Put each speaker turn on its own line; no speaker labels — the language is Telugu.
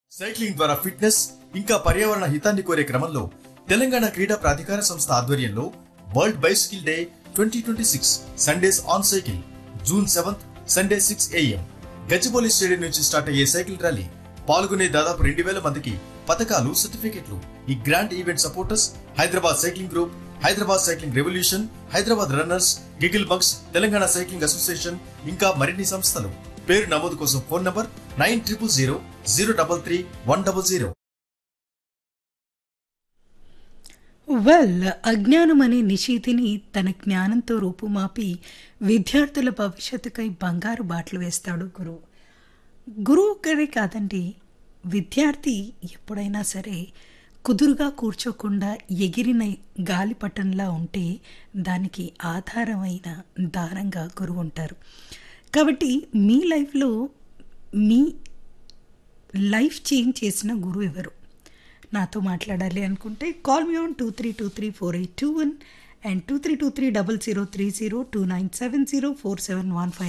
సైక్లింగ్ ద్వారా ఫిట్నెస్ ఇంకా పర్యావరణ హితాన్ని కోరే క్రమంలో తెలంగాణ క్రీడా ప్రాధికార సంస్థ ఆధ్వర్యంలో world bicycle day twenty twenty six Sundays on cycle June seventh Sunday six AM Gachibowli stadium నుంచి స్టార్ట్ అయ్యే సైకిల్ ర్యాలీ పాల్గొనే దాదాపు రెండు వేల మందికి పథకాలు సర్టిఫికెట్లు ఈ grand event supporters Hyderabad cycling group Hyderabad cycling revolution Hyderabad runners giggle bugs Telangana cycling association ఇంకా మరిన్ని సంస్థలు పేరు నమోదు కోసం phone number nine triple zero zero double three one double zero
వెల్ అజ్ఞానం అనే నిషేధిని తన జ్ఞానంతో రూపుమాపి విద్యార్థుల భవిష్యత్తుకై బంగారు బాటలు వేస్తాడు గురువు గురువు ఒక్కడే కాదండి విద్యార్థి ఎప్పుడైనా సరే కుదురుగా కూర్చోకుండా ఎగిరిన గాలిపటంలా ఉంటే దానికి ఆధారమైన దారంగా గురువు ఉంటారు కాబట్టి మీ లైఫ్లో మీ లైఫ్ చేంజ్ చేసిన గురువు ఎవరు నాతో మాట్లాడాలి అనుకుంటే call me on two three two three four eight two one and two three two three double zero three zero two nine seven zero four seven one five